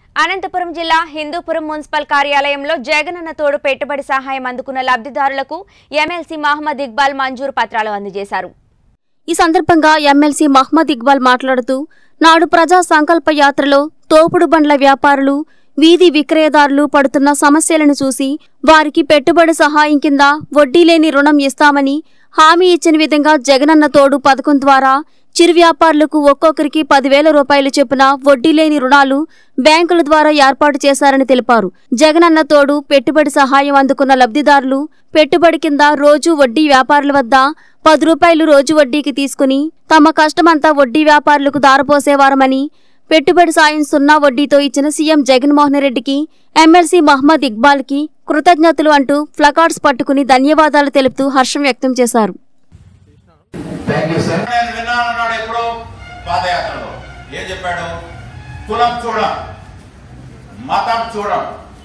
అనంతపురం జిల్లా హిందూపురం మున్సిపల్ కార్యాలయంలో జగనన్న తోడు పెట్టుబడి సహాయం అందుకున్న లబ్ధిదారులకు ఎమ్మెల్సీ మహమ్మద్ ఇక్బాల్ మంజూరు పత్రాలు అందజేశారు ఈ సందర్భంగా ఎమ్మెల్సీ మహ్మద్ ఇక్బాల్ మాట్లాడుతూ నాడు ప్రజా సంకల్ప యాత్రలో తోపుడు బండ్ల వ్యాపారులు వీధి విక్రయదారులు పడుతున్న సమస్యలను చూసి వారికి పెట్టుబడి సహాయం కింద వడ్డీ లేని రుణం ఇస్తామని హామీ ఇచ్చిన విధంగా జగనన్న తోడు పథకం ద్వారా చిరు వ్యాపారులకు ఒక్కొక్కరికి పదివేల రూపాయలు చొప్పున వడ్డీ లేని రుణాలు బ్యాంకుల ద్వారా ఏర్పాటు చేశారని తెలిపారు జగనన్న తోడు పెట్టుబడి సహాయం అందుకున్న లబ్ధిదారులు పెట్టుబడి కింద రోజు వడ్డీ వ్యాపారుల వద్ద పది రూపాయలు రోజు వడ్డీకి తీసుకుని తమ కష్టమంతా వడ్డీ వ్యాపారులకు దారపోసేవారమని పెట్టుబడి సాయం సున్నా వడ్డీతో ఇచ్చిన సీఎం జగన్మోహన్ రెడ్డికి ఎమ్మెల్సీ మహ్మద్ ఇక్బాల్కి కృతజ్ఞతలు అంటూ ప్లకార్డ్స్ పట్టుకుని ధన్యవాదాలు తెలుపుతూ హర్షం వ్యక్తం చేశారు థ్యాంక్ యూ సార్ నేను విన్నాను అన్నాడు ఎప్పుడు పాదయాత్రలో ఏం చెప్పాడు కులం చూడం మతం చూడం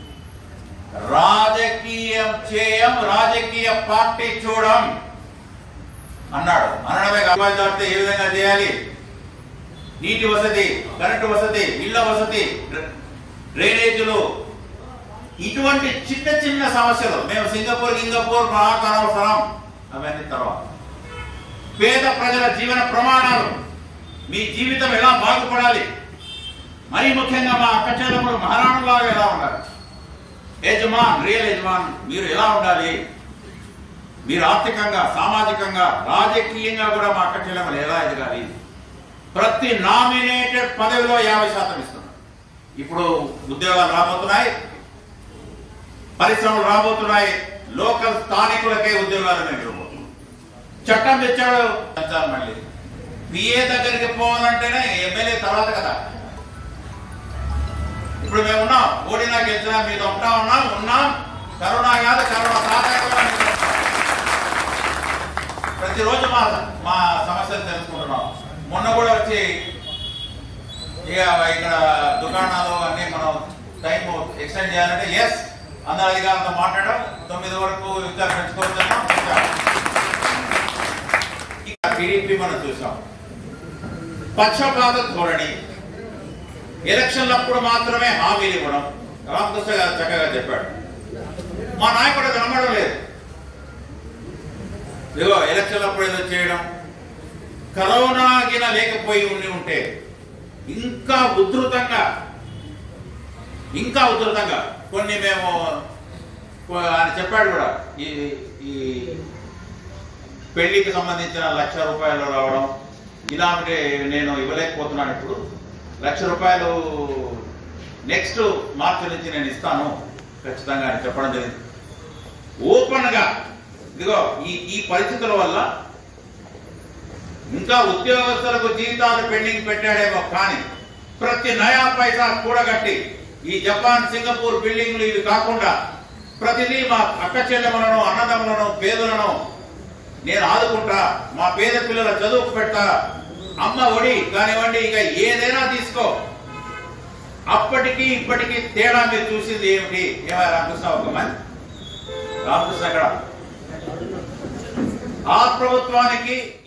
రాజకీయం చేయం రాజకీయ పార్టీ చూడం అన్నాడు అనడమే కాదు దాటితే ఏ విధంగా చేయాలి నీటి వసతి కరెంటు వసతి ఇళ్ల వసతి డ్ర- డ్రైనేజీలు ఇటువంటి చిన్న చిన్న సమస్యలు మేము సింగపూర్ గింగపూర్ మాకు అనవసరం అవన్నీ తర్వాత పేద ప్రజల జీవన ప్రమాణాలు మీ జీవితం ఎలా బాగుపడాలి మరీ ముఖ్యంగా మా అక్క చెల్లెములు మహారాణులాగా ఎలా ఉండాలి యజమాన్ రియల్ యజమాన్ మీరు ఎలా ఉండాలి మీరు ఆర్థికంగా సామాజికంగా రాజకీయంగా కూడా మా అక్క చెల్లెములు ఎలా ఎదగాలి ప్రతి నామినేటెడ్ పదవిలో యాభై శాతం ఇస్తున్నారు ఇప్పుడు ఉద్యోగాలు రాబోతున్నాయి పరిశ్రమలు రాబోతున్నాయి లోకల్ స్థానికులకే ఉద్యోగాలు మేము ఇవ్వబోతున్నాం చట్టం తెచ్చాడు తెచ్చాలి మళ్ళీ పిఏ దగ్గరికి పోవాలంటేనే ఎమ్మెల్యే తర్వాత కదా ఇప్పుడు మేము ఉన్నాం ఓడినా గెలిచినా మీతో ఉంటా ఉన్నాం ఉన్నాం కరోనా కాదు కరోనా తర్వాత కూడా మీతో ఉంటాం. ప్రతిరోజు మా మా సమస్యలు తెలుసుకుంటున్నాం మొన్న కూడా వచ్చి ఇక ఇక్కడ దుకాణాలు అన్ని మనం టైం ఎక్స్టెండ్ చేయాలంటే ఎస్ అందరు అధికారులతో మాట్లాడడం తొమ్మిది వరకు ఇంకా పెంచుకోవచ్చున్నాం ఇక్కడ టీడీపీ మనం చూసాం పక్షపాత ధోరణి ఎలక్షన్లప్పుడు మాత్రమే హామీలు ఇవ్వడం రామకృష్ణ గారు చక్కగా చెప్పాడు మా నాయకుడు కనబడడం లేదు ఇదిగో ఎలక్షన్లప్పుడు ఏదో చేయడం కరోనా గిన లేకపోయి ఉండి ఉంటే ఇంకా ఉధృతంగా ఇంకా ఉధృతంగా కొన్ని మేము కొ- ఆయన చెప్పాడు కూడా ఈ ఈ పెళ్లికి సంబంధించిన లక్ష రూపాయలు రావడం ఇలాంటి నేను ఇవ్వలేకపోతున్నాను ఇప్పుడు లక్ష రూపాయలు నెక్స్ట్ మార్చి నుంచి నేను ఇస్తాను ఖచ్చితంగా అని చెప్పడం జరిగింది ఓపెన్ గా ఇదిగో ఈ ఈ పరిస్థితుల వల్ల ఇంకా ఉద్యోగస్తులకు జీవితాలు పెండింగ్ పెట్టాడేమో కానీ ప్రతి నయా పైసా కూడగట్టి ఈ జపాన్ సింగపూర్ బిల్డింగ్లు ఇవి కాకుండా ప్రతిదీ మా అక్క చెల్లెములను అన్నదమ్ములను పేదలను నేను ఆదుకుంటా మా పేద పిల్లల చదువుకు పెడతా అమ్మ ఒడి కానివ్వండి ఇక ఏదైనా తీసుకో అప్పటికి ఇప్పటికి తేడా మీరు చూసింది ఏమిటి ఏమయ్య రామకృష్ణ ఒక మంది రామకృష్ణ అక్కడ ఆ ప్రభుత్వానికి